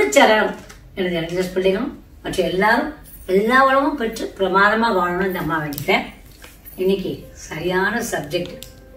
சரணம் எனது என்ஜஸ் பிள்ளைகளும் மற்ற எல்லாரும் எல்லா வளமும் பெற்று பிரமாதமா வாழணும் இந்த அம்மா வேண்டிட்டேன் இன்னைக்கு சரியான சப்ஜெக்ட்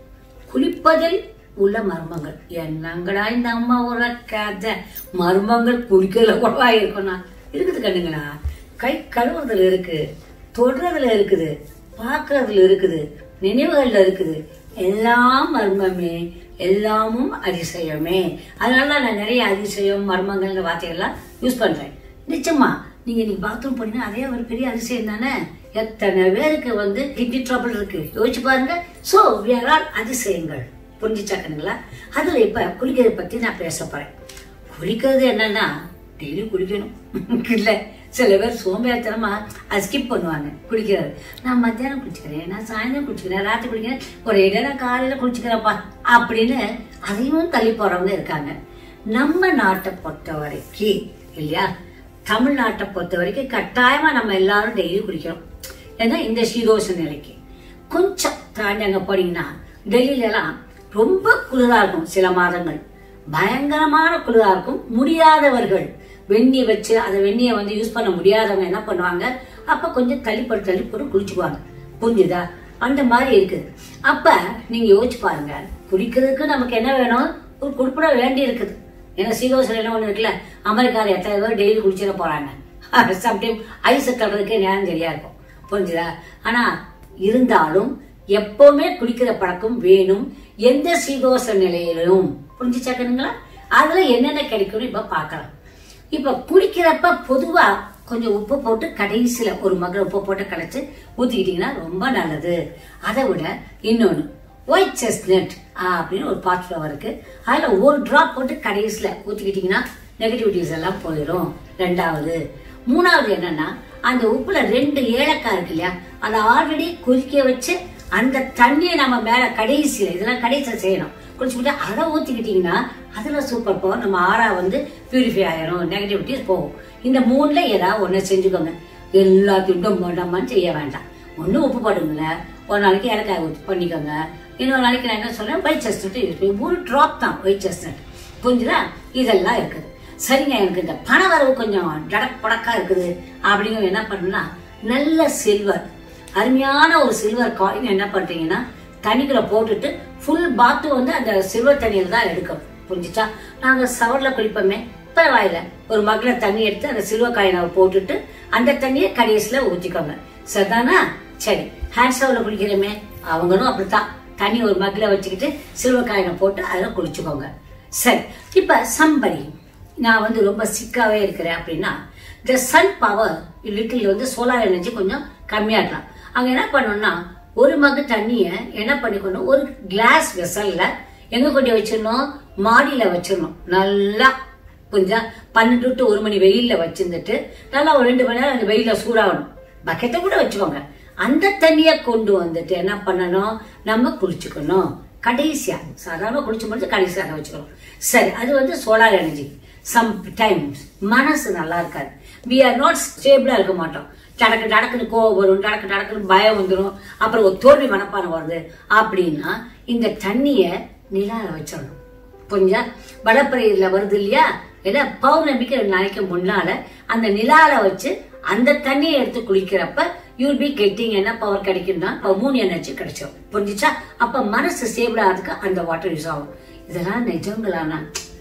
குளிப்பதில் உள்ள மர்மங்கள் என்னங்கடா இந்த அம்மா ஒரு கதை மர்மங்கள் குளிக்கிறதுல கூடவா இருக்கும்னா இருக்குது கண்ணுங்களா கை கழுவுறதுல இருக்கு தொடுறதுல இருக்குது பார்க்கறதுல இருக்குது நினைவுகள்ல இருக்குது எல்லாம் மர்மமே எல்லாமும் அதிசயமே அதனால தான் நான் நிறைய அதிசயம் மர்மங்கள்ன்ற வார்த்தைகள்லாம் யூஸ் பண்றேன் நிச்சயமா நீங்க நீங்க பாத்ரூம் போனீங்கன்னா அதே ஒரு பெரிய அதிசயம் தானே எத்தனை பேருக்கு வந்து கிட்னி ட்ரபிள் இருக்கு யோசிச்சு பாருங்க சோ we are all அதிசயங்கள் புரிஞ்சுச்சாக்கணுங்களா அதுல இப்ப குளிக்கிறத பத்தி நான் பேச போறேன் குளிக்கிறது என்னன்னா டெய்லி குளிக்கணும் இல்ல சில பேர் சோம்பேறித்தனமா அதை ஸ்கிப் பண்ணுவாங்க குளிக்கிறது நான் மத்தியானம் குளிச்சுக்கிறேன் நான் சாயந்தரம் குளிச்சுக்கிறேன் ராத்திரி குளிக்கிறேன் ஒரு இடையில நான் காலையில குளிச்சுக்கிறேன்ப்பா அப்படின்னு அதையும் தள்ளி போறவங்க இருக்காங்க நம்ம நாட்டை பொறுத்த வரைக்கும் இல்லையா தமிழ்நாட்டை பொறுத்த வரைக்கும் கட்டாயமா நம்ம எல்லாரும் டெய்லி குளிக்கிறோம் ஏன்னா இந்த சீதோஷ நிலைக்கு கொஞ்சம் தாண்டி அங்க போனீங்கன்னா டெல்லியில எல்லாம் ரொம்ப குளிரா இருக்கும் சில மாதங்கள் பயங்கரமான குளிரா இருக்கும் முடியாதவர்கள் வெந்நி வச்சு அந்த வெந்நியை வந்து யூஸ் பண்ண முடியாதவங்க என்ன பண்ணுவாங்க அப்ப கொஞ்சம் தள்ளிப்பட்டு தள்ளிப்பட்டு குளிச்சுக்குவாங்க புரிஞ்சுதா அந்த மாதிரி இருக்குது அப்ப நீங்க யோசிச்சு பாருங்க குளிக்கிறதுக்கு நமக்கு என்ன வேணும் ஒரு குறிப்பிட வேண்டி இருக்குது ஏன்னா சீதோசன் என்ன ஒண்ணு இருக்குல்ல அமெரிக்கால எத்தனை பேர் டெய்லி குளிச்சிட போறாங்க சம்டைம் ஐஸ் தடுறதுக்கே நேரம் சரியா இருக்கும் புரிஞ்சுதா ஆனா இருந்தாலும் எப்பவுமே குளிக்கிற பழக்கம் வேணும் எந்த சீதோஷ நிலையிலும் புரிஞ்சுச்சாக்கணுங்களா அதுல என்னென்ன கிடைக்கும்னு இப்ப பார்க்கலாம் இப்ப குளிக்கிறப்ப பொதுவா கொஞ்சம் உப்பு போட்டு கடைசியில ஒரு மகள் உப்பு போட்டு கடைச்சு ஊத்திக்கிட்டீங்கன்னா ரொம்ப நல்லது அதை விட இன்னொன்னு ஒயிட் செஸ்னட் அப்படின்னு ஒரு பார்ட் ஃப்ளவர் இருக்கு அதுல ஒரு டிராப் போட்டு கடைசியில ஊத்திக்கிட்டீங்கன்னா நெகட்டிவிட்டிஸ் எல்லாம் போயிடும் ரெண்டாவது மூணாவது என்னன்னா அந்த உப்புல ரெண்டு ஏலக்காய் இருக்கு இல்லையா அதை ஆல்ரெடி கொதிக்க வச்சு அந்த தண்ணியை நம்ம மேல கடைசியில இதெல்லாம் கடைசியில செய்யணும் குளிச்சுட்டு அதை ஊத்திக்கிட்டீங்கன்னா அதுல சூப்பர் பவர் நம்ம ஆறா வந்து பியூரிஃபை ஆயிரும் நெகட்டிவிட்டிஸ் போகும் இந்த மூணுல ஏதாவது ஒண்ணு செஞ்சுக்கோங்க எல்லாத்தையும் டொம்ப டம்மான்னு செய்ய வேண்டாம் ஒண்ணு உப்பு போடுங்களேன் ஒரு நாளைக்கு ஏலக்காய் ஊற்றி பண்ணிக்கோங்க இன்னொரு நாளைக்கு நான் என்ன சொல்றேன் ஒயிட் செஸ்னட் யூஸ் பண்ணி ஒரு ட்ராப் தான் ஒயிட் செஸ்னட் புரிஞ்சுதா இதெல்லாம் இருக்குது சரிங்க எனக்கு இந்த பண வரவு கொஞ்சம் டடக் படக்கா இருக்குது அப்படிங்கிற என்ன பண்ணுன்னா நல்ல சில்வர் அருமையான ஒரு சில்வர் காயின் என்ன பண்றீங்கன்னா தண்ணிக்குள்ள போட்டுட்டு ஃபுல் பாத்து வந்து அந்த சில்வர் தண்ணியில தான் எடுக்கும் புரிஞ்சுச்சா நாங்க சவர்ல குளிப்போமே பரவாயில்ல ஒரு மகள தண்ணி எடுத்து அந்த சில்வர் காயினை போட்டுட்டு அந்த தண்ணியை கடைசியில ஊத்திக்கோங்க சரிதானா சரி ஹேண்ட் ஸ்டவ்ல குளிக்கிறோமே அவங்களும் அப்படித்தான் தண்ணி ஒரு மக்ல வச்சுக்கிட்டு சில்வர் காயினை போட்டு அதில் குளிச்சுக்கோங்க சரி இப்ப சம்படி நான் வந்து ரொம்ப சிக்காவே இருக்கிறேன் அப்படின்னா இந்த சன் பவர் லிட்டில் வந்து சோலார் எனர்ஜி கொஞ்சம் கம்மியா இருக்கலாம் அங்க என்ன பண்ணணும்னா ஒரு மகு தண்ணிய என்ன பண்ணிக்கணும் ஒரு கிளாஸ் வெசல்ல எங்க கொண்டு வச்சிடணும் மாடியில வச்சிடணும் நல்லா கொஞ்சம் பன்னெண்டு டு ஒரு மணி வெயில்ல வச்சிருந்துட்டு நல்லா ஒரு ரெண்டு மணி நேரம் அந்த வெயில சூடாகணும் பக்கெட்டை கூட வச்சுக்கோங்க அந்த தண்ணிய கொண்டு வந்துட்டு என்ன பண்ணணும் நம்ம குளிச்சுக்கணும் கடைசியா சாதாரண குளிச்சு முடிச்சு கடைசியா அதை வச்சுக்கணும் சரி அது வந்து சோலார் எனர்ஜி சம் டைம்ஸ் மனசு நல்லா இருக்காது வி ஆர் நாட் ஸ்டேபிளா இருக்க மாட்டோம் டடக்கு டடக்குன்னு கோவம் வரும் டடக்கு டடக்குன்னு பயம் வந்துடும் அப்புறம் ஒரு தோல்வி மனப்பானம் வருது அப்படின்னா இந்த தண்ணிய நிலால வச்சிடணும் புரிஞ்சா வடப்பறையில வருது இல்லையா ஏன்னா பௌர்ணமிக்கு ரெண்டு நாளைக்கு முன்னால அந்த நிலால வச்சு அந்த தண்ணியை எடுத்து குளிக்கிறப்ப யூல் பி கெட்டிங் என்ன பவர் கிடைக்கும்னா மூணு எனர்ஜி கிடைச்சிடும் புரிஞ்சுச்சா அப்ப மனசு ஸ்டேபிள் ஆகிறதுக்கு அந்த வாட்டர் யூஸ் ஆகும் இதெல்லாம் நிஜங்களானா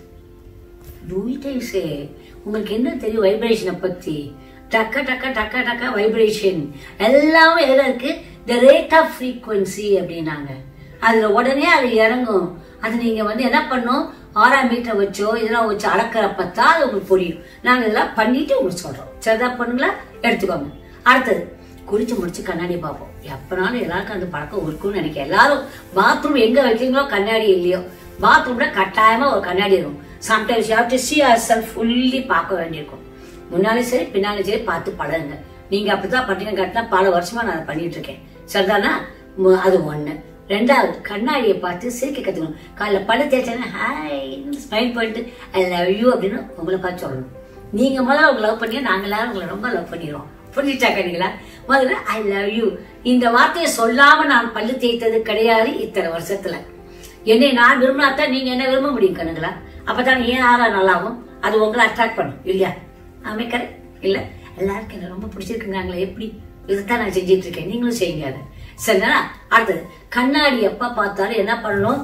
டூயிட்டே உங்களுக்கு என்ன தெரியும் வைப்ரேஷனை பத்தி டக்க டக்க டக்க டக்க வைப்ரேஷன் எல்லாமே எதுல இருக்கு த ரேட் ஆஃப் ஃப்ரீக்வன்சி அப்படின்னாங்க அதுல உடனே அது இறங்கும் அது நீங்க வந்து என்ன பண்ணும் ஆறாம் மீட்டர் வச்சோ இதெல்லாம் வச்சு அளக்கிறப்ப தான் அது உங்களுக்கு புரியும் நாங்க இதெல்லாம் பண்ணிட்டு உங்களுக்கு சொல்றோம் சரிதா பண்ணுங்களா எடுத்துக்கோங்க அடுத்தது குளிச்சு முடிச்சு கண்ணாடி பார்ப்போம் எப்பனாலும் எல்லாருக்கும் அந்த பழக்கம் இருக்கும்னு நினைக்கிறேன் எல்லாரும் பாத்ரூம் எங்க வைக்கிறீங்களோ கண்ணாடி இல்லையோ பாத்ரூம்ல கட்டாயமா ஒரு கண்ணாடி இருக்கும் sometimes you have to see yourself fully பார்க்க வேண்டியிருக்கும் முன்னாலும் சரி பின்னாலும் சரி பார்த்து பழகுங்க நீங்க அப்படித்தான் பண்றீங்க கட்டினா பல வருஷமா நான் அதை பண்ணிட்டு இருக்கேன் சரிதானா மு- அது ஒண்ணு ரெண்டாவது கண்ணாடியை பார்த்து சிரிக்க கத்துக்கணும் காலைல பழு தேய்ச்சேன்னா ஹாய் ஸ்மைல் பண்ணிட்டு ஐ லவ் யூ அப்படின்னு உங்களை பார்த்து சொல்லணும் நீங்க முதல்ல உங்களை லவ் பண்ணி நாங்க எல்லாரும் உங்களை ரொம்ப லவ் பண்ணிடுவோம் புரிஞ்சுச்சா கண்ணிங்களா முதல்ல ஐ லவ் யூ இந்த வார்த்தையை சொல்லாம நான் பல்லு தேய்த்தது கிடையாது இத்தனை வருஷத்துல என்னை நான் விரும்பினாத்தான் நீங்க என்ன விரும்ப முடியும் கண்ணுங்களா அப்பதான் ஏன் ஆறா நல்லாகும் அது உங்களை அட்ராக்ட் பண்ணும் இல்லையா ஆமே கரெக்ட் இல்ல எல்லாருக்கும் என்ன ரொம்ப பிடிச்சிருக்குங்கிறாங்களே எப்படி இதுதான் நான் செஞ்சிட்டு இருக்கேன் நீங்களும் செய்யுங்க அதை சரிங்களா அடுத்தது கண்ணாடி எப்ப பார்த்தாலும் என்ன பண்ணணும்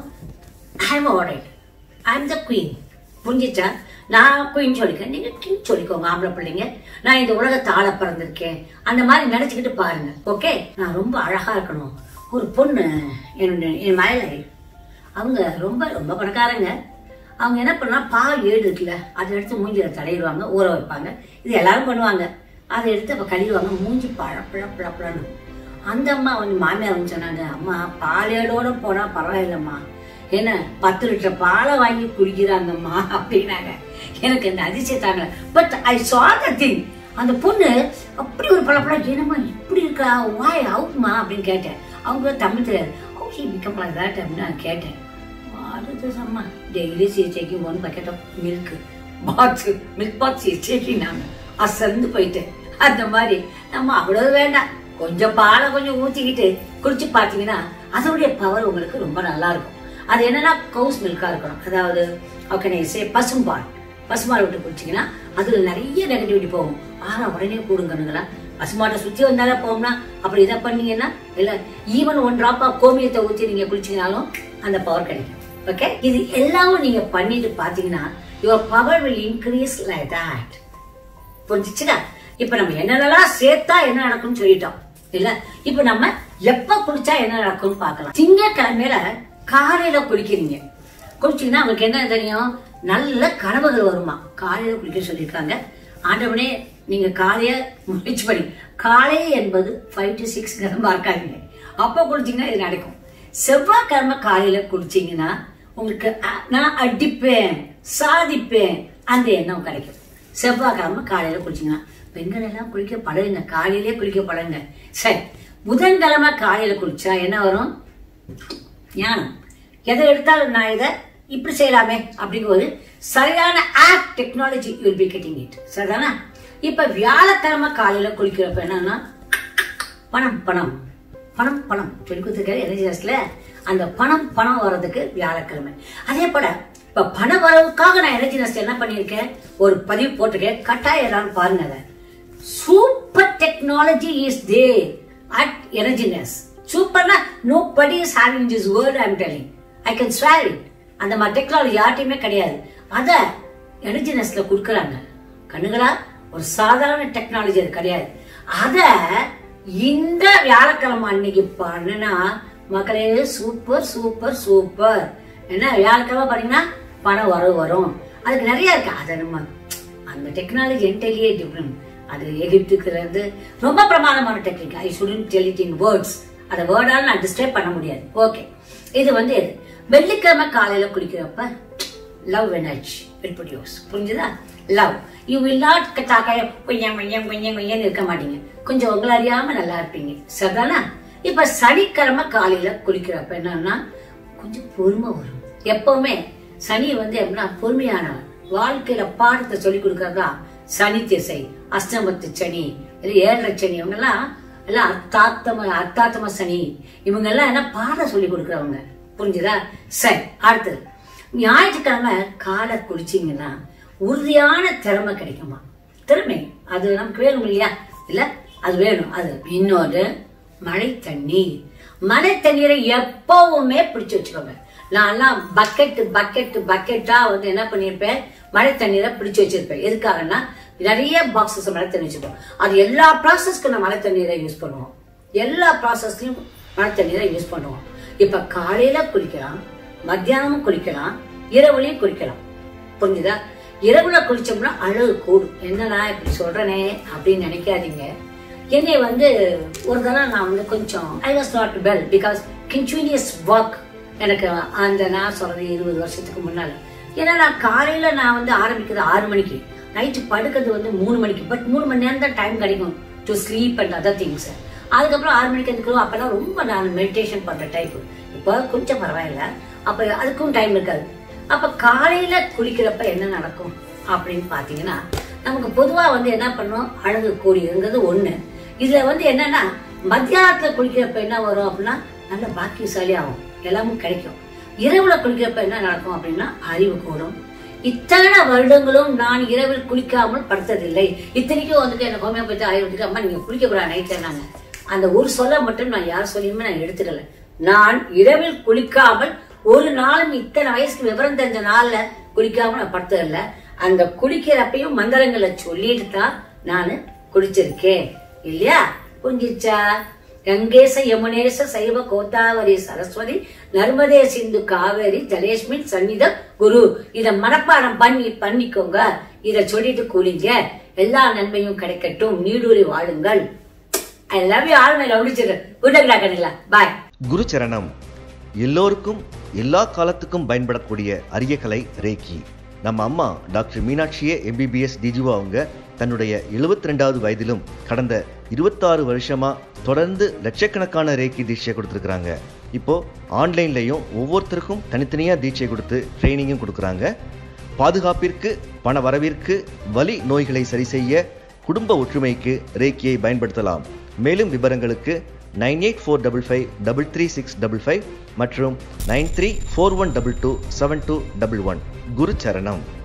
I'm order I'm the queen புரிஞ்சிச்சா நான் குயின் சொல்லிக்கிறேன் நீங்க கிங் சொல்லிக்கோங்க ஆம்பளை பிள்ளைங்க நான் இந்த உலகத்தை ஆள பிறந்திருக்கேன் அந்த மாதிரி நினைச்சுக்கிட்டு பாருங்க ஓகே நான் ரொம்ப அழகா இருக்கணும் ஒரு பொண்ணு என்னோட என் மயிலை அவங்க ரொம்ப ரொம்ப பணக்காரங்க அவங்க என்ன பண்ணா பால் ஏடு இருக்குல்ல அதை எடுத்து மூஞ்சில தடையிடுவாங்க ஊற வைப்பாங்க இது எல்லாரும் பண்ணுவாங்க அதை எடுத்து அப்ப கழுவிடுவாங்க மூஞ்சி பழ பழ பழ பழன்னு அந்த அம்மா வந்து மாமியார் வந்து சொன்னாங்க அம்மா பாலேடோட போனா பரவாயில்லம்மா என்ன பத்து லிட்டர் பாலை வாங்கி குடிக்கிறாங்கம்மா அப்படின்னாங்க எனக்கு அந்த அதிசயத்தாங்க but I saw the thing அந்த பொண்ணு அப்படி ஒரு பழப்பழம் என்னம்மா இப்படி இருக்கா வாய் அவுட்மா அப்படின்னு கேட்டேன் அவங்க தமிழ் தெரியாது oh he become like that அப்படின்னு நான் கேட்டேன் அடுத்து அம்மா daily she's taking one bucket of milk bath milk bath she's taking நாங்க அசந்து போயிட்டேன் அந்த மாதிரி நம்ம அவ்வளவு வேண்டாம் கொஞ்சம் பாலை கொஞ்சம் ஊத்திக்கிட்டு குடிச்சு பார்த்தீங்கன்னா அதோடைய பவர் உங்களுக்கு ரொம்ப நல்லா இருக்கும் அது என்னன்னா கவுஸ் மில்கா இருக்கணும் அதாவது ஓகே சே பசும்பால் பசுமால் விட்டு குடிச்சீங்கன்னா அதுல நிறைய நெகட்டிவிட்டி போகும் ஆனா உடனே கூடுங்கனுங்களா பசுமாட்டை சுத்தி வந்தாலே போகும்னா அப்படி இதை பண்ணீங்கன்னா இல்ல ஈவன் ஒன் டிராப் ஆஃப் கோமியத்தை ஊத்தி நீங்க குளிச்சீங்கனாலும் அந்த பவர் கிடைக்கும் ஓகே இது எல்லாமும் நீங்க பண்ணிட்டு பாத்தீங்கன்னா your power will increase like that புரிஞ்சுச்சுடா இப்ப நம்ம என்னென்னலாம் சேர்த்தா என்ன நடக்கும்னு சொல்லிட்டோம் இல்ல இப்ப நம்ம எப்ப குளிச்சா என்ன நடக்கும்னு பார்க்கலாம் திங்கக்கிழமையில காலையில குளிக்கிறீங்க குளிச்சீங்கன்னா உங்களுக்கு என்ன தெரியும் நல்ல கனவுகள் வருமா காலையில குளிக்க சொல்லியிருக்காங்க ஆண்டவனே நீங்க காலைய முயற்சி பண்ணி காலை என்பது ஃபைவ் டு சிக்ஸ் கிழமை இருக்காதீங்க அப்ப குளிச்சீங்கன்னா இது நடக்கும் செவ்வாய்க்கிழமை காலையில குளிச்சீங்கன்னா உங்களுக்கு அ- நான் அடிப்பேன் சாதிப்பேன் அந்த எண்ணம் கிடைக்கும் செவ்வாய்க்கிழமை காலையில குளிச்சீங்கன்னா பெண்கள் எல்லாம் குளிக்க பழகுங்க காலையிலே குளிக்க பழகுங்க சரி புதன்கிழமை காலையில குளிச்சா என்ன வரும் ஞானம் எதை எடுத்தாலும் நான் இதை இப்படி செய்யலாமே அப்படிங்கிற ஒரு சரியான app technology you'll be getting it சரிதானா இப்ப வியாழக்கிழமை காலையில குளிக்கிறப்ப என்னன்னா பணம் பணம் பணம் பணம் சொல்லி கொடுத்துருக்காரு எனர்ஜிஸ்ல அந்த பணம் பணம் வர்றதுக்கு வியாழக்கிழமை அதே போல இப்ப பண வரவுக்காக நான் எனர்ஜி நஸ்ட் என்ன பண்ணியிருக்கேன் ஒரு பதிவு போட்டிருக்கேன் கட்டாயம் எல்லாரும் பாருங்க அதை super technology is they at energyness சூப்பர்னா nobody is having this word I'm telling I can swear it அந்த மாதிரி டெக்னாலஜி யார்ட்டையுமே கிடையாது அத எனர்ஜினஸ்ல கொடுக்கறாங்க கண்ணுகளா ஒரு சாதாரண டெக்னாலஜி அது கிடையாது அத இந்த வியாழக்கிழமை அன்னைக்கு பண்ணுனா மக்களே சூப்பர் சூப்பர் சூப்பர் என்ன வியாழக்கிழமை பாத்தீங்கன்னா பணம் வரும் வரும் அதுக்கு நிறைய இருக்கு அதை நம்ம அந்த டெக்னாலஜி என்டையே டிஃப்ரெண்ட் அது எகிப்துக்குல இருந்து ரொம்ப பிரமாதமான technique I shouldn't tell it in words அதை வேர்டால நான் டிஸ்கிரைப் பண்ண முடியாது ஓகே இது வந்து எது வெள்ளிக்கிழமை காலையில குளிக்கிறப்ப லவ் எனர்ஜி வில் ப்ரொடியூஸ் புரிஞ்சுதா லவ் யூ வில் நாட் தாக்காய கொஞ்சம் கொஞ்சம் கொஞ்சம் கொஞ்சம் இருக்க மாட்டீங்க கொஞ்சம் உங்களை அறியாம நல்லா இருப்பீங்க சரிதானா இப்ப சனிக்கிழமை காலையில குளிக்கிறப்ப என்னன்னா கொஞ்சம் பொறுமை வரும் எப்பவுமே சனி வந்து எப்படின்னா பொறுமையானவன் வாழ்க்கையில பாடத்தை சொல்லி கொடுக்கறதா சனி திசை அஷ்டமத்து சனி இல்ல ஏழரை சனி இவங்க எல்லாம் எல்லாம் அத்தாத்தம அத்தாத்தம சனி இவங்க எல்லாம் என்ன பாடம் சொல்லி கொடுக்கறவங்க புரிஞ்சுதா சரி அடுத்தது ஞாயிற்றுக்கிழமை காலை குளிச்சீங்கன்னா உறுதியான திறமை கிடைக்குமா திறமை அது நமக்கு வேணும் இல்லையா இல்ல அது வேணும் அது இன்னொரு மழை தண்ணீர் மழை தண்ணீரை எப்பவுமே பிடிச்சு வச்சுக்கோங்க நான்லாம் பக்கெட் பக்கெட் பக்கெட்டா வந்து என்ன பண்ணிருப்பேன் மழை தண்ணீரை பிடிச்சு வச்சிருப்பேன் எதுக்காகன்னா நிறைய பாக்ஸஸ் மழை தண்ணி வச்சிருப்போம் அது எல்லா ப்ராசஸ்க்கு நான் மழை தண்ணீரை யூஸ் பண்ணுவோம் எல்லா ப்ராசஸ்லயும் மழை தண்ணீரை யூஸ் பண்ணுவோம் இப்ப காலையில குளிக்கலாம் மத்தியானமும் குளிக்கலாம் இரவுலயும் குளிக்கலாம் புரிஞ்சுதா இரவுல குளிச்சோம்னா அழகு கூடும் என்னடா இப்படி சொல்றனே அப்படின்னு நினைக்காதீங்க என்னை வந்து ஒரு தடவை நான் வந்து கொஞ்சம் I was not well because continuous work எனக்கு அந்த நான் சொல்றது இருபது வருஷத்துக்கு முன்னால ஏன்னா நான் காலையில நான் வந்து ஆரம்பிக்கிறது ஆறு மணிக்கு நைட்டு படுக்கிறது வந்து மூணு மணிக்கு பட் மூணு மணி நேரம் தான் டைம் கிடைக்கும் to sleep and other things அதுக்கப்புறம் ஆறு மணிக்கு எதுக்கிறோம் அப்பெல்லாம் ரொம்ப நான் மெடிடேஷன் பண்ற டைப் இப்போ கொஞ்சம் பரவாயில்ல அப்ப அதுக்கும் டைம் இருக்காது அப்ப காலையில குளிக்கிறப்ப என்ன நடக்கும் அப்படின்னு பாத்தீங்கன்னா நமக்கு பொதுவா வந்து என்ன பண்ணும் அழகு கூடியதுங்கிறது ஒண்ணு இதுல வந்து என்னன்னா மத்தியானத்துல குளிக்கிறப்ப என்ன வரும் அப்படின்னா நல்ல பாக்கியசாலி ஆகும் எல்லாமும் கிடைக்கும் இரவுல குளிக்கிறப்ப என்ன நடக்கும் அப்படின்னா அறிவு கூடும் இத்தனை வருடங்களும் நான் இரவில் குளிக்காமல் படுத்ததில்லை இத்தனைக்கும் வந்துட்டு எனக்கு ஹோமியோபதி ஆயுர்வேதிக்கு அம்மா நீங்க குளிக்க கூடாது நைட்ல நாங்க அந்த ஒரு சொல்ல மட்டும் நான் யார் சொல்லியுமே நான் எடுத்துக்கல நான் இரவில் குளிக்காமல் ஒரு நாளும் இத்தனை வயசுக்கு விவரம் தெரிஞ்ச நாள்ல குளிக்காம நான் படுத்ததில்ல அந்த குளிக்கிறப்பையும் மந்திரங்களை சொல்லிட்டு தான் நான் குளிச்சிருக்கேன் இல்லையா புரிஞ்சிச்சா கங்கேச யமுனேச சைவ கோதாவரி சரஸ்வதி நர்மதே சிந்து காவேரி ஜலேஷ்மின் சன்னித குரு இத மனப்பாடம் பண்ணி பண்ணிக்கோங்க இத சொல்லிட்டு கூலிங்க எல்லா நன்மையும் கிடைக்கட்டும் நீடூழி வாழுங்கள் I love you all my lovely children good luck கண்ணிலா பாய் குருச்சரணம் எல்லோருக்கும் எல்லா காலத்துக்கும் பயன்படக்கூடிய அரிய கலை ரேக்கி நம்ம அம்மா டாக்டர் மீனாட்சியே எம்பிபிஎஸ் டிஜுவா அவங்க தன்னுடைய 72 ரெண்டாவது வயதிலும் கடந்த இருபத்தாறு வருஷமா தொடர்ந்து லட்சக்கணக்கான ரேக்கி தீட்சை கொடுத்துருக்குறாங்க இப்போ ஆன்லைன்லையும் ஒவ்வொருத்தருக்கும் தனித்தனியாக தீட்சை கொடுத்து ட்ரைனிங்கும் கொடுக்குறாங்க பாதுகாப்பிற்கு பண வரவிற்கு வலி நோய்களை சரி செய்ய குடும்ப ஒற்றுமைக்கு ரேக்கியை பயன்படுத்தலாம் மேலும் விவரங்களுக்கு nine eight four double five double three six double five மற்றும் nine three four one double two seven two double one குரு சரணம்